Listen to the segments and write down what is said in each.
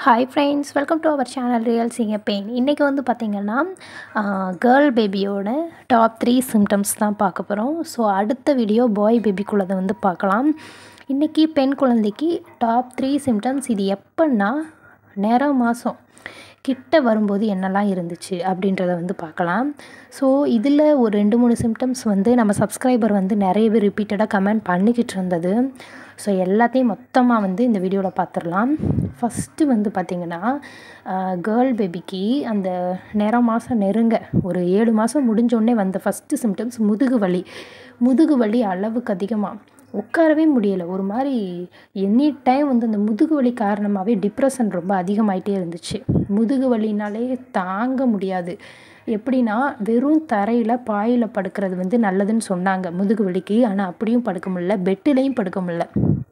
hi friends welcome to our channel real சிங்க பெயின் இன்றைக்கி வந்து பார்த்திங்கன்னா கேர்ள் பேபியோட டாப் த்ரீ சிம்டம்ஸ் தான் பார்க்க போகிறோம் ஸோ அடுத்த வீடியோ பாய் பேபிக்குள்ளதை வந்து பார்க்கலாம் இன்றைக்கி பெண் குழந்தைக்கு டாப் த்ரீ சிம்டம்ஸ் இது எப்போன்னா நேரம் மாதம் கிட்ட வரும்போது என்னெல்லாம் இருந்துச்சு அப்படின்றத வந்து பார்க்கலாம் ஸோ இதில் ஒரு ரெண்டு மூணு சிம்டம்ஸ் வந்து நம்ம சப்ஸ்கிரைபர் வந்து நிறைய பேர் ரிப்பீட்டடாக கமெண்ட் பண்ணிக்கிட்டு இருந்தது ஸோ எல்லாத்தையும் மொத்தமாக வந்து இந்த வீடியோவில் பார்த்துடலாம் ஃபஸ்ட்டு வந்து பார்த்திங்கன்னா கேர்ள் பேபிக்கு அந்த நேரம் மாதம் நெருங்க ஒரு ஏழு மாதம் முடிஞ்சோடனே வந்த ஃபஸ்ட்டு சிம்டம்ஸ் முதுகு வலி முதுகு வலி அளவுக்கு அதிகமாக உட்காரவே முடியலை ஒரு மாதிரி எனி டைம் வந்து அந்த முதுகு வலி காரணமாகவே டிப்ரெஷன் ரொம்ப அதிகமாயிட்டே இருந்துச்சு முதுகு வலினாலே தாங்க முடியாது எப்படின்னா வெறும் தரையில் பாயில் படுக்கிறது வந்து நல்லதுன்னு சொன்னாங்க முதுகு வலிக்கு ஆனால் அப்படியும் படுக்க முடியல பெட்டுலேயும் படுக்க முடியல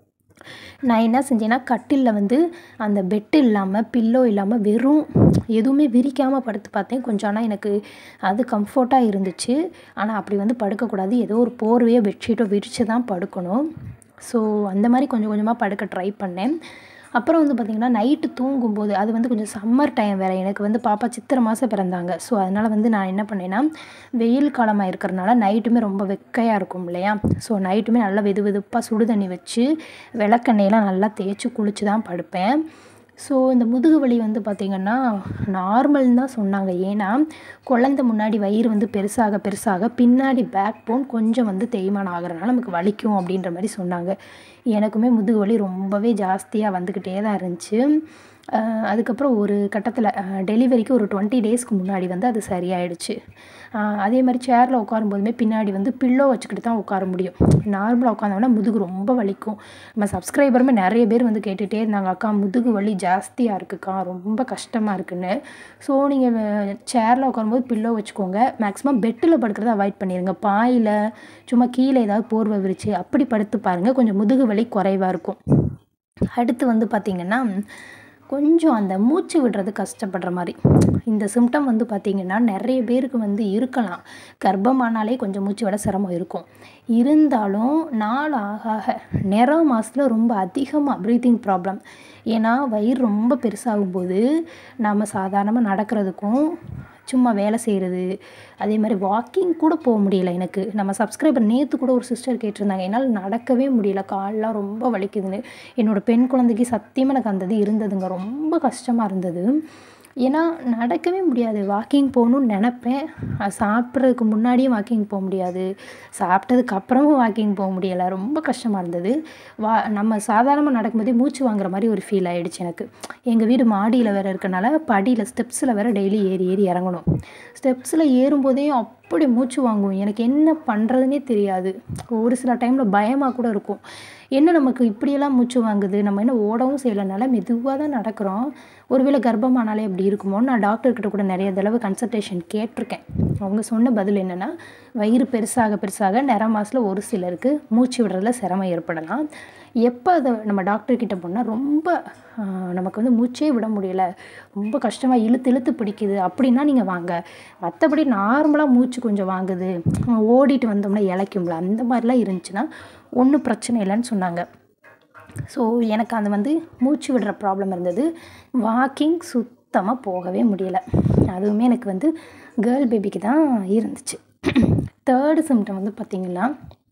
நான் என்ன செஞ்சேன்னா கட்டிலில் வந்து அந்த பெட்டு இல்லாமல் பில்லோ இல்லாமல் வெறும் எதுவுமே விரிக்காமல் படுத்து பார்த்தேன் கொஞ்சம் ஆனால் எனக்கு அது கம்ஃபர்ட்டாக இருந்துச்சு ஆனால் அப்படி வந்து படுக்கக்கூடாது ஏதோ ஒரு போர்வையோ பெட்ஷீட்டோ விரித்து தான் படுக்கணும் ஸோ அந்த மாதிரி கொஞ்சம் கொஞ்சமாக படுக்க ட்ரை பண்ணேன் அப்புறம் வந்து பார்த்திங்கன்னா நைட்டு தூங்கும்போது அது வந்து கொஞ்சம் சம்மர் டைம் வேறு எனக்கு வந்து பாப்பா சித்திரை மாதம் பிறந்தாங்க ஸோ அதனால் வந்து நான் என்ன பண்ணேன்னா வெயில் காலமாக இருக்கிறனால நைட்டுமே ரொம்ப வெக்கையாக இருக்கும் இல்லையா ஸோ நைட்டுமே நல்லா வெது வெதுப்பாக சுடு தண்ணி வச்சு விளக்கெண்ணெயெல்லாம் நல்லா தேய்ச்சி குளித்து தான் படுப்பேன் ஸோ இந்த முதுகு வலி வந்து பார்த்திங்கன்னா நார்மல்னு தான் சொன்னாங்க ஏன்னா குழந்த முன்னாடி வயிறு வந்து பெருசாக பெருசாக பின்னாடி பேக் போன் கொஞ்சம் வந்து தேய்மானம் ஆகிறனால நமக்கு வலிக்கும் அப்படின்ற மாதிரி சொன்னாங்க எனக்குமே முதுகு வலி ரொம்பவே ஜாஸ்தியாக வந்துக்கிட்டே தான் இருந்துச்சு அதுக்கப்புறம் ஒரு கட்டத்தில் டெலிவரிக்கு ஒரு டுவெண்ட்டி டேஸ்க்கு முன்னாடி வந்து அது சரியாயிடுச்சு அதே மாதிரி சேரில் உட்காரும்போதுமே பின்னாடி வந்து பில்லோ வச்சுக்கிட்டு தான் உட்கார முடியும் நார்மலாக உட்காந்தோம்னா முதுகு ரொம்ப வலிக்கும் நம்ம சப்ஸ்கிரைபருமே நிறைய பேர் வந்து கேட்டுகிட்டே இருந்தாங்க அக்கா முதுகு வலி ஜாஸ்தியாக இருக்குக்கா ரொம்ப கஷ்டமாக இருக்குன்னு ஸோ நீங்கள் சேரில் உட்காரும்போது பில்லோ வச்சுக்கோங்க மேக்ஸிமம் பெட்டில் படுக்கிறத அவாய்ட் பண்ணிடுங்க பாயில் சும்மா கீழே ஏதாவது போர்வை விரிச்சு அப்படி படுத்து பாருங்கள் கொஞ்சம் முதுகு வலி குறைவாக இருக்கும் அடுத்து வந்து பார்த்திங்கன்னா கொஞ்சம் அந்த மூச்சு விடுறது கஷ்டப்படுற மாதிரி இந்த சிம்டம் வந்து பார்த்திங்கன்னா நிறைய பேருக்கு வந்து இருக்கலாம் கர்ப்பமானாலே கொஞ்சம் மூச்சு விட சிரமம் இருக்கும் இருந்தாலும் நாள் ஆக ஆக நிறம் மாதத்தில் ரொம்ப அதிகமாக ப்ரீத்திங் ப்ராப்ளம் ஏன்னா வயிறு ரொம்ப பெருசாகும்போது நம்ம சாதாரணமாக நடக்கிறதுக்கும் சும்மா வேலை செய்கிறது அதே மாதிரி வாக்கிங் கூட போக முடியல எனக்கு நம்ம சப்ஸ்கிரைபர் நேற்று கூட ஒரு சிஸ்டர் கேட்டிருந்தாங்க என்னால் நடக்கவே முடியல கால்லாம் ரொம்ப வலிக்குதுன்னு என்னோடய பெண் குழந்தைக்கு சத்தியமாக எனக்கு அந்த இது இருந்ததுங்க ரொம்ப கஷ்டமாக இருந்தது ஏன்னா நடக்கவே முடியாது வாக்கிங் போகணுன்னு நினப்பேன் சாப்பிட்றதுக்கு முன்னாடியும் வாக்கிங் போக முடியாது சாப்பிட்டதுக்கு அப்புறமும் வாக்கிங் போக முடியலை ரொம்ப கஷ்டமாக இருந்தது வா நம்ம சாதாரணமாக நடக்கும்போதே மூச்சு வாங்குற மாதிரி ஒரு ஃபீல் ஆகிடுச்சு எனக்கு எங்கள் வீடு மாடியில் வேறு இருக்கனால படியில் ஸ்டெப்ஸில் வேறு டெய்லி ஏறி ஏறி இறங்கணும் ஸ்டெப்ஸில் ஏறும்போதே அப்படி மூச்சு வாங்குவோம் எனக்கு என்ன பண்ணுறதுனே தெரியாது ஒரு சில டைமில் பயமாக கூட இருக்கும் என்ன நமக்கு இப்படியெல்லாம் மூச்சு வாங்குது நம்ம என்ன ஓடவும் செய்யலைனால மெதுவாக தான் நடக்கிறோம் ஒருவேளை கர்ப்பமானாலே அப்படி இருக்குமோ நான் டாக்டர்கிட்ட கூட நிறைய தடவை கன்சல்டேஷன் கேட்டிருக்கேன் அவங்க சொன்ன பதில் என்னென்னா வயிறு பெருசாக பெருசாக நிற மாதத்தில் ஒரு சிலருக்கு மூச்சு விடுறதுல சிரமம் ஏற்படலாம் எப்போ அதை நம்ம டாக்டர்கிட்ட போனால் ரொம்ப நமக்கு வந்து மூச்சே விட முடியல ரொம்ப கஷ்டமாக இழுத்து இழுத்து பிடிக்குது அப்படின்னா நீங்கள் வாங்க மற்றபடி நார்மலாக மூச்சு கொஞ்சம் வாங்குது ஓடிட்டு வந்தோம்னா இழைக்கும்ல அந்த மாதிரிலாம் இருந்துச்சுன்னா ஒன்றும் பிரச்சனை இல்லைன்னு சொன்னாங்க ஸோ எனக்கு அந்த வந்து மூச்சு விடுற ப்ராப்ளம் இருந்தது வாக்கிங் சுத்தமாக போகவே முடியலை அதுவுமே எனக்கு வந்து கேர்ள் பேபிக்கு தான் இருந்துச்சு தேர்டு சிம்டம் வந்து பார்த்திங்கன்னா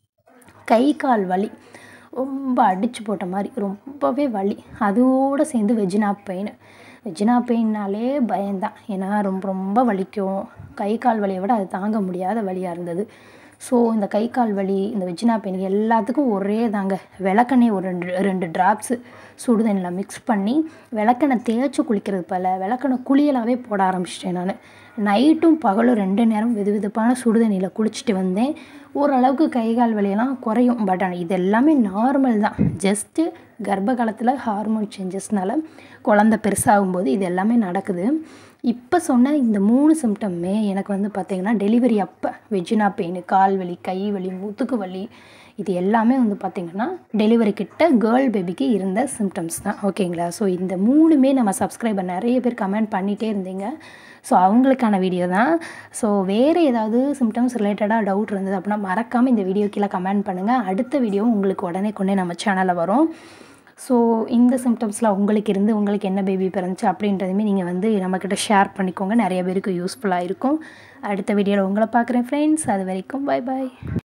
கை கால் வலி ரொம்ப அடித்து போட்ட மாதிரி ரொம்பவே வலி அதோடு சேர்ந்து வெஜினா பெயின் வெஜினா பெயின்னாலே பயம்தான் ஏன்னா ரொம்ப ரொம்ப வலிக்கும் கை கால் வலியை விட அது தாங்க முடியாத வலியாக இருந்தது ஸோ இந்த கை கால் வலி இந்த வெஜினா பெயின் எல்லாத்துக்கும் ஒரே தாங்க விளக்கெண்ணெய் ஒரு ரெண்டு ரெண்டு ட்ராப்ஸு சுடுதண்ணியில் மிக்ஸ் பண்ணி விளக்கெண்ணெய் தேய்ச்சி குளிக்கிறது போல் விளக்கெண்ணெய் குளியலாகவே போட ஆரம்பிச்சிட்டேன் நான் நைட்டும் பகலும் ரெண்டு நேரம் வெது வெதுப்பான சுடுதண்ணியில் குளிச்சுட்டு வந்தேன் ஓரளவுக்கு கை கால் வலியெல்லாம் குறையும் பட் ஆனால் இது எல்லாமே நார்மல் தான் ஜஸ்ட்டு கர்ப்ப காலத்தில் ஹார்மோன் சேஞ்சஸ்னால குழந்த பெருசாகும்போது இது எல்லாமே நடக்குது இப்போ சொன்ன இந்த மூணு சிம்டம்மே எனக்கு வந்து பார்த்திங்கன்னா டெலிவரி அப்போ வெஜினா பெயின் கால் வலி கை வலி முதுகு வலி இது எல்லாமே வந்து பார்த்திங்கன்னா டெலிவரி கிட்ட கேர்ள் பேபிக்கு இருந்த சிம்டம்ஸ் தான் ஓகேங்களா ஸோ இந்த மூணுமே நம்ம சப்ஸ்கிரைபர் நிறைய பேர் கமெண்ட் பண்ணிகிட்டே இருந்தீங்க ஸோ அவங்களுக்கான வீடியோ தான் ஸோ வேறு ஏதாவது சிம்டம்ஸ் ரிலேட்டடாக டவுட் இருந்தது அப்படின்னா மறக்காமல் இந்த வீடியோ கீழே கமெண்ட் பண்ணுங்கள் அடுத்த வீடியோ உங்களுக்கு உடனே கொண்டே நம்ம சேனலில் வரும் ஸோ இந்த சிம்டம்ஸில் உங்களுக்கு இருந்து உங்களுக்கு என்ன பேபி பிறந்துச்சு அப்படின்றதுமே நீங்கள் வந்து நம்மக்கிட்ட ஷேர் பண்ணிக்கோங்க நிறைய பேருக்கு யூஸ்ஃபுல்லாக இருக்கும் அடுத்த வீடியோவில் உங்களை பார்க்குறேன் ஃப்ரெண்ட்ஸ் அது வரைக்கும் பை பாய்